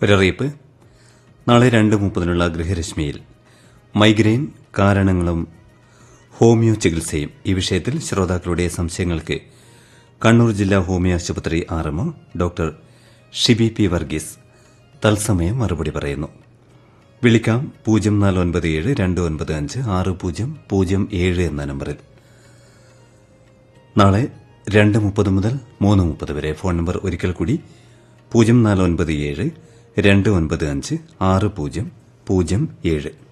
ഒരറിയിപ്പ് നാളെ രണ്ട് മുപ്പതിനുള്ള ഗൃഹരശ്മിയിൽ മൈഗ്രെയിൻ കാരണങ്ങളും ഹോമിയോ ചികിത്സയും ഈ വിഷയത്തിൽ ശ്രോതാക്കളുടെ സംശയങ്ങൾക്ക് കണ്ണൂർ ജില്ലാ ഹോമിയോ ആശുപത്രി RMO doctor Shibi P Varghese തത്സമയം മറുപടി പറയുന്നു വിളിക്കാം പൂജ്യം നാല് ഒൻപത് ഏഴ് രണ്ട് ഒൻപത് അഞ്ച് ആറ് പൂജ്യം പൂജ്യം ഏഴ് എന്ന നമ്പറിൽ നാളെ രണ്ട് മുപ്പത് മുതൽ മൂന്ന് മുപ്പത് വരെ ഫോൺ നമ്പർ ഒരിക്കൽ കൂടി പൂജ്യം നാല് ഒൻപത് ഏഴ് രണ്ട് ഒൻപത് അഞ്ച് ആറ് പൂജ്യം പൂജ്യം ഏഴ്